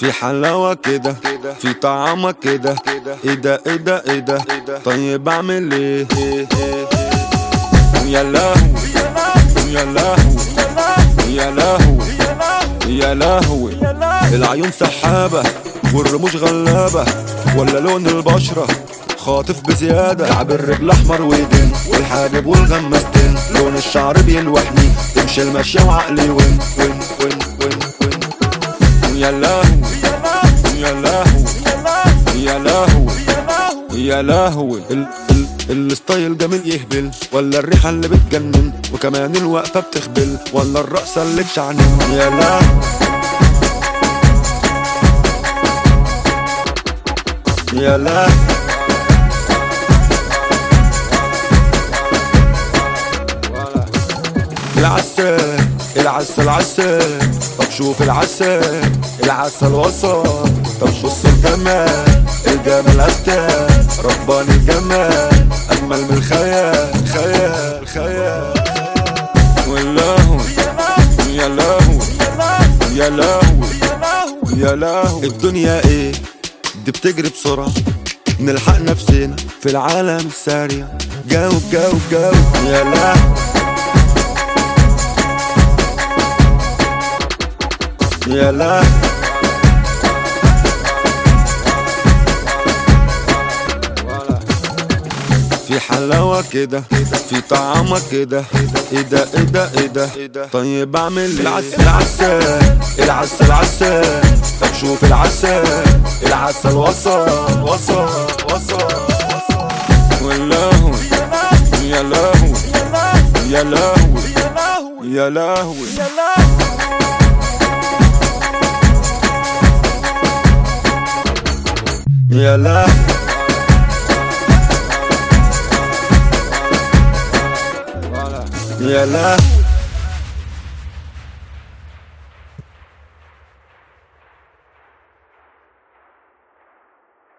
في حلاوة كده في طعامة كده ايه ده ايه ده ايه ده طيب اعمل ايه يا لهوي يا لهوي يا لهوي يا لهوي العيون سحابة والرموش غلابة ولا لون البشرة خاطف بزيادة كعب الرجل احمر ويدن والحاجب والغمستين لون الشعر بيلوحني تمشي المشي وعقلي وين وين وين وين وين يا لهوي يا لهوي يا لهوي يا لهوي ال ال الستايل جميل يهبل ولا الريحة اللي بتجنن وكمان الوقفة بتخبل ولا الرقصة اللي تشعنن يا لهوي يا لهوي العسل العسل عسل طب شوف العسل العسل وصل طب بص الجمال الجمال قتال رباني الجمال اجمل من الخيال خيال خيال واللهو يا لهو يا لهو يا لهو الدنيا ايه دي بتجري بسرعة نلحق نفسنا في العالم السريع جاوب جاوب جاوب يا لهو يا لا في حلاوة كده في طعامة كده ايه ده ايه ده ايه ده طيب اعمل العسل العسل العسل العسل طب شوف العسل العسل وصل وصل وصل واللهو يا لهوي يا لهوي يا لهوي يا لا يا لا